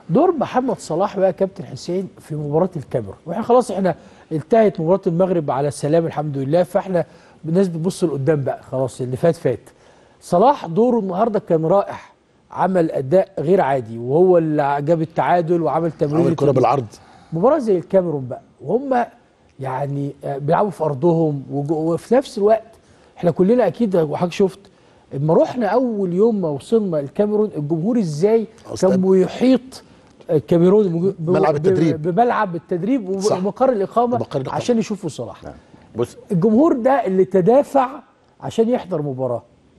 دور محمد صلاح بقى كابتن حسين في مباراه الكاميرون واحنا خلاص احنا انتهت مباراه المغرب على السلام الحمد لله فاحنا الناس بتبص لقدام بقى خلاص اللي فات فات صلاح دوره النهارده كان رائع عمل اداء غير عادي وهو اللي جاب التعادل وعمل تمرير عمل كرة بالعرض مباراه زي الكاميرون بقى وهم يعني آه، بيلعبوا في ارضهم وج- وفي نفس الوقت احنا كلنا اكيد وحضرتك شفت اما رحنا اول يوم ما وصلنا الكاميرون الجمهور ازاي أستاذ. كان بيحيط الكاميرون بم- ب- ملعب ب- التدريب. بملعب التدريب وب- صح. ومقر الاقامه ومقر الإقامة. عشان يشوفوا صلاح بص الجمهور ده اللي تدافع عشان يحضر مباراه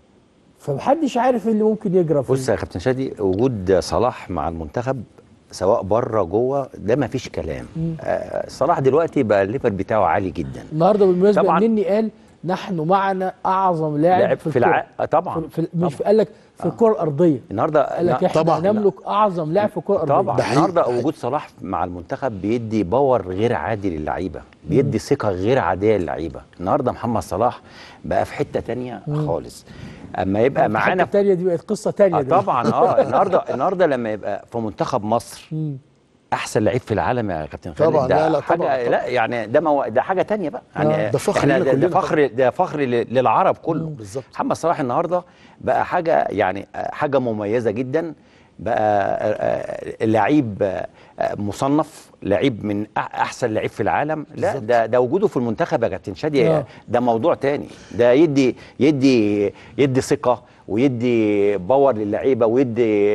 فمحدش عارف ايه اللي ممكن يجرى في بص يا كابتن شادي وجود صلاح مع المنتخب سواء بره جوه ده ما فيش كلام آه صلاح دلوقتي بقى الليفل بتاعه عالي جدا النهارده بالمناسبه طبعاً. النني قال نحن معنا اعظم لاعب لاعب في, في الكرة. الع... آه طبعا في في مش قال لك في الكره الارضيه النهارده قال لك احنا طبعاً. نملك اعظم لاعب في الكره الارضيه طبعا ده حقيقي. النهارده وجود صلاح مع المنتخب بيدي باور غير عادي للعيبه بيدي ثقه غير عاديه للعيبه النهارده محمد صلاح بقى في حته تانية خالص اما يبقى معانا في الثانيه دي بقت قصه ثانيه آه طبعا اه النهارده النهارده لما يبقى في منتخب مصر احسن لعيب في العالم يا كابتن خالد طبعاً، ده لا، لا، حاجه طبعاً، طبعاً. لا يعني ده مو... ده حاجه تانية بقى يعني ده فخر إحنا لينا ده, ده كلنا فخر ده فخر ل- للعرب كله بالظبط. محمد صلاح النهارده بقى حاجه يعني آه، حاجه مميزه جدا بقى آه، آه، لعيب آه، آه، مصنف لعيب من أح- احسن لعيب في العالم لا بالظبط. ده ده وجوده في المنتخب يا كابتن شادي آه. ده موضوع تاني ده يدي يدي يدي ثقه ويدي باور للعيبه ويدي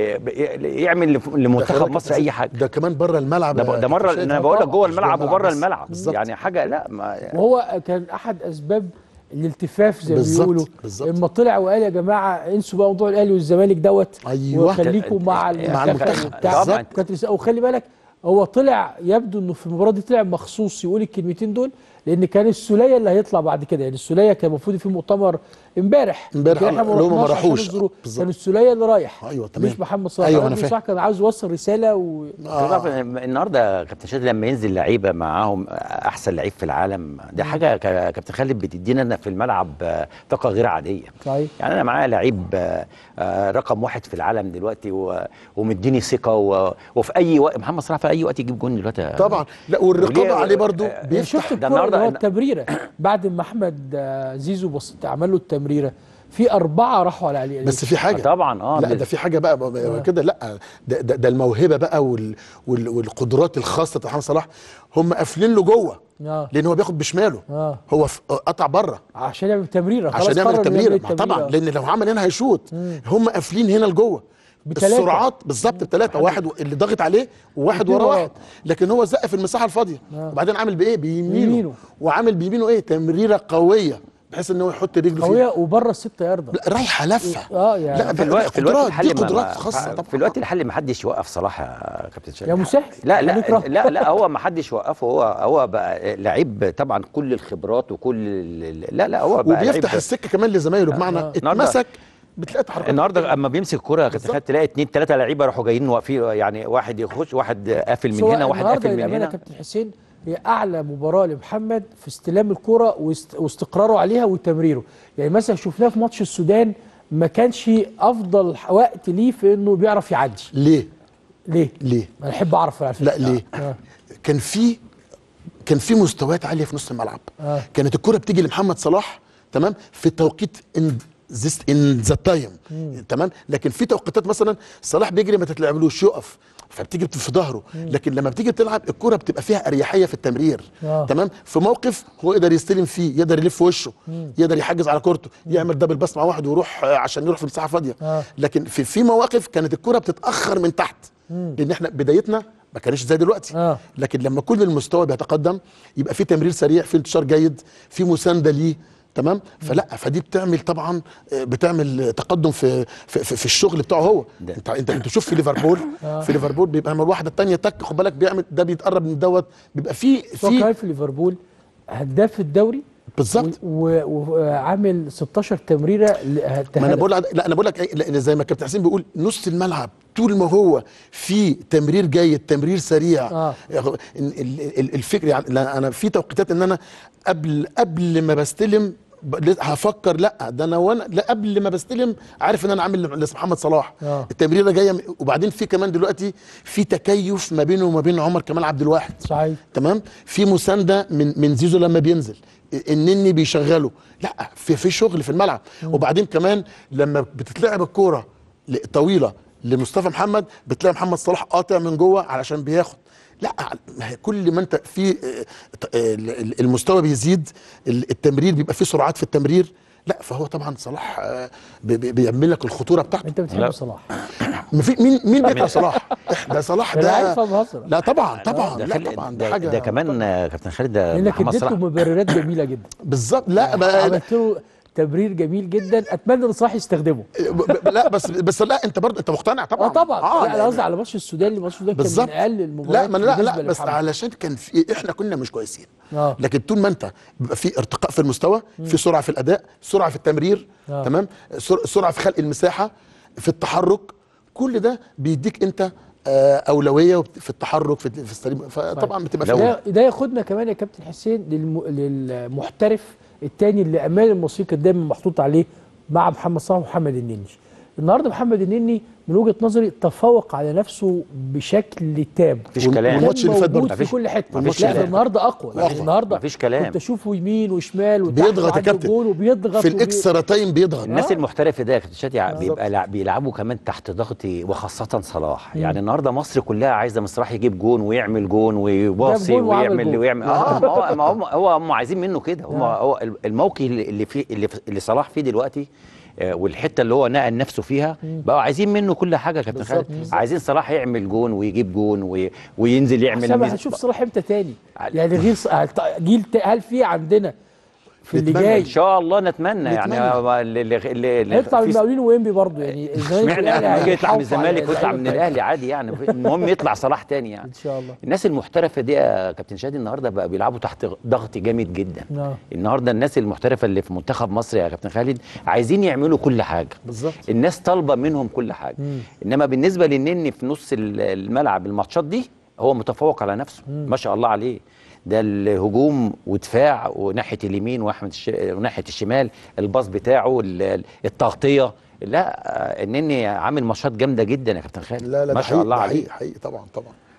يعمل لف- ده لمنتخب خلي بالك مصر اي حاجه ده كمان بره الملعب ده, ب- يا ده مره كابتن انا شادي. بقول لك جوه مش الملعب وبره بس. الملعب بالظبط. يعني حاجه لا ما وهو كان احد اسباب الالتفاف زي ما بالظبط، بيقولوا بالظبط. لما طلع وقال يا جماعه انسوا بقى موضوع الاهلي والزمالك دوت أيوة. وخليكم مع مع المنتخب. وبتاع. طبعاً. كانت رسالة- وخلي بالك هو طلع يبدو انه في المباراه دي طلع مخصوص يقول الكلمتين دول لان كان السوليه اللي هيطلع بعد كده يعني السوليه كان المفروض في مؤتمر امبارح امبارح لكن احنا اللي هم ما رحناش عشان راحوش. الظروف. بالظبط. كان السوليه اللي رايح أيوة، تمام. مش محمد صلاح أيوة، محمد أنا فاهم. صلاح كان عاوز يوصل رساله و... تعرف إن النهارده كابتن شادي لما ينزل لعيبه معاهم احسن لعيب في العالم دي حاجه ك- كابتن خالد بتدينا أنا في الملعب آه، طاقه غير عاديه صحيح. يعني انا معايا لعيب آه، آه، رقم واحد في العالم دلوقتي و- ومديني ثقه و- وفي اي وقت محمد صلاح في اي وقت يجيب جون دلوقتي طبعا لا والرقابه وليه- عليه برضو آه، بيفتح شفت ده الكوره اللي هو النهاردة- التمريره بعد ما احمد آه، زيزو بص عمل له التمريره في اربعه راحوا على علي بس في حاجه طبعا اه لا بال- ده في حاجه بقى, بقى كده لا ده, ده, ده الموهبه بقى وال وال والقدرات الخاصه بتاع محمد صلاح هم قافلين له جوه آه. لان هو بياخد بشماله آه. هو ف- قطع بره عشان يعمل تمريره خلاص عشان يعمل قرر إنه التمرير يعمل ما طبعا التمريرة. لان لو عمل هنا هيشوط هم قافلين هنا لجوه بتلاتة. السرعات بالظبط بثلاثه واحد و- اللي ضاغط عليه وواحد اتنين ورا وراه. واحد لكن هو زق في المساحه الفاضيه وبعدين عامل بايه بيمينه بيمينه. وعامل بيمينه ايه تمريره قويه بحيث ان هو يحط رجله فيها قويه وبره الست ياردة لا رايحه لفه اه يعني لا في ده- الوقت ده في الوقت قدرات الحالي دي ما- قدرات ما- خاصه طبعا في الوقت الحالي ما حدش يوقف صلاح يا كابتن شادي يا مسهل لا لا هنكره. لا لا هو ما حدش يوقفه هو هو بقى لعيب طبعا كل الخبرات وكل ال- لا لا هو بقى وبيفتح لعيب السكه كمان لزمايله بمعنى آه. اتمسك بتلاقي تحركات النهارده اما بيمسك الكوره يا كابتن بالظبط. خالد تلاقي اتنين تلاته لعيبه راحوا جايين واقفين يعني واحد يخش واحد قافل من سواء هنا واحد النهارده قافل من للامانه هنا كابتن حسين هي اعلى مباراه لمحمد في استلام الكره واست... واستقراره عليها وتمريره يعني مثلا شفناه في ماتش السودان ما كانش افضل وقت ليه في انه بيعرف يعدي ليه ليه ليه انا احب اعرف على فكرة. لا ليه آه. كان في كان في مستويات عاليه في نص الملعب آه. كانت الكره بتيجي لمحمد صلاح تمام في توقيت ان ان ذا تايم تمام لكن في توقيتات مثلا صلاح بيجري ما تتلعبلوش يقف فبتيجي في ظهره لكن لما بتيجي تلعب الكره بتبقى فيها اريحيه في التمرير آه. تمام في موقف هو يقدر يستلم فيه يقدر يلف وشه يقدر يحجز على كورته يعمل دبل باس مع واحد ويروح آه، عشان يروح في مساحه فاضيه آه. لكن في في مواقف كانت الكره بتتاخر من تحت لان احنا بدايتنا ما كانش زي دلوقتي آه. لكن لما كل المستوى بيتقدم يبقى في تمرير سريع في انتشار جيد في مسانده ليه تمام فلا فدي بتعمل طبعا آه، بتعمل تقدم في في, في, في الشغل بتاعه هو ده. انت انت انت شوف في ليفربول في ليفربول بيبقى لما الواحده الثانيه تك خد بالك بيعمل ده بيتقرب من دوت بيبقى في هو في كمان في ليفربول هداف الدوري بالظبط و- و- وعامل 16 تمريره ل- ما انا هدف. بقول لا انا بقول لك إيه، لا، زي ما كابتن حسين بيقول نص الملعب طول ما هو في تمرير جيد تمرير سريع آه. ال- ال- ال- الفكر يعني لا، انا في توقيتات ان انا قبل قبل ما بستلم ب- لسه هفكر لا ده انا وانا لا قبل ما بستلم عارف ان انا عامل لاسم محمد صلاح آه. التمريره جايه من- وبعدين في كمان دلوقتي في تكيف ما بينه وما بين عمر كمال عبد الواحد صحيح تمام في مسانده من من زيزو لما بينزل النني بيشغله لا في في شغل في الملعب وبعدين كمان لما بتتلعب الكوره ل- طويله لمصطفى محمد بتلاقي محمد صلاح قاطع من جوه علشان بياخد لا ما هي كل ما انت في آه، ت- آه، ال- المستوى بيزيد ال- التمرير بيبقى فيه سرعات في التمرير لا فهو طبعا صلاح آه، بي- بي- بيعمل لك الخطوره بتاعته انت بتحب لا. صلاح ما في مين مين بيكره صلاح ده صلاح انا ده عارفه بهزر لا طبعا طبعا ده لا خل- طبعا ده, ده حاجه ده كمان آه، كابتن خالد ده لانك محمد اديت له صلاح مبررات جميله جدا بالظبط لا بقى عملت له تبرير جميل جدا اتمنى ان صلاح يستخدمه ب- ب- لا بس بس لا انت برضه انت مقتنع طبعا اه طبعا اه لا انا قصدي على ماتش السودان ماتش السودان كان بالظبط من اقل المباريات لا ما لا بالنسبة لا بس لمحمد. علشان كان في احنا كنا مش كويسين اه لكن طول ما انت بيبقى في ارتقاء في المستوى في سرعه في الاداء سرعه في التمرير آه. تمام سر- سرعه في خلق المساحه في التحرك كل ده بيديك انت آه، اولويه وبت- في التحرك في في السليم فطبعا بتبقى لو- في ده, ده ياخدنا كمان يا كابتن حسين للم... للمحترف التاني اللي امان الموسيقى دايما محطوط عليه مع محمد صلاح ومحمد النني النهارده محمد النني من وجهه نظري تفوق على نفسه بشكل تام مفيش كلام. والماتش اللي فات موجود برضه. في مفيش- كل حته مفيش لا ده كلام. النهارده اقوى يعني أقوى. النهارده مفيش كلام. كنت اشوفه يمين وشمال وتحت بيضغط يا وعنده كابتن. جول وبيضغط في وبي- الاكسترا تايم بيضغط الناس آه. المحترفه ده يا كابتن شادي بيبقى لع- بيلعبوا كمان تحت ضغط وخاصه صلاح يعني النهارده مصر كلها عايزه من صلاح يجيب جون ويعمل جون ويباصي جاب جون وعمل ويعمل جون. ويعمل اه ما هو ما هم هو هم عايزين منه كده هم هو الموقف اللي اللي فيه اللي, اللي صلاح فيه دلوقتي آه، والحته اللي هو نقل نفسه فيها بقوا عايزين منه كل حاجه يا كابتن بالظبط، خالد بالظبط. عايزين صلاح يعمل جون ويجيب جون وي وينزل يعمل حسام ميز- هنشوف صلاح امتى تاني على- يعني غير ص- جيل تا- هل في عندنا في اللي نتمنى جاي ان شاء الله نتمنى يعني نتمنى. آه، اللي اللي اللي هيطلع من في- المقاولين وانبي برضه يعني الزمالك اشمعنى والأهلي يعني ممكن يطلع من هيحافظوا على الزمالك ويطلع من اللعيبة الاهلي عادي يعني المهم يطلع صلاح تاني يعني ان شاء الله الناس المحترفه دي يا كابتن شادي النهارده بقى بيلعبوا تحت ضغط جامد جدا آه. النهارده الناس المحترفه اللي في منتخب مصر يا كابتن خالد عايزين يعملوا كل حاجه بالظبط الناس طالبه منهم كل حاجه انما بالنسبه للنني في نص ال- الملعب الماتشات دي هو متفوق على نفسه ما شاء الله عليه ده الهجوم ودفاع وناحيه اليمين واحمد الش... وناحيه الشمال الباص بتاعه ال- التغطيه لا آه، النني عامل ماتشات جامده جدا يا كابتن خالد لا لا ما ده شاء حقيقي- الله ده عليه حقيقي حقيقي طبعا طبعا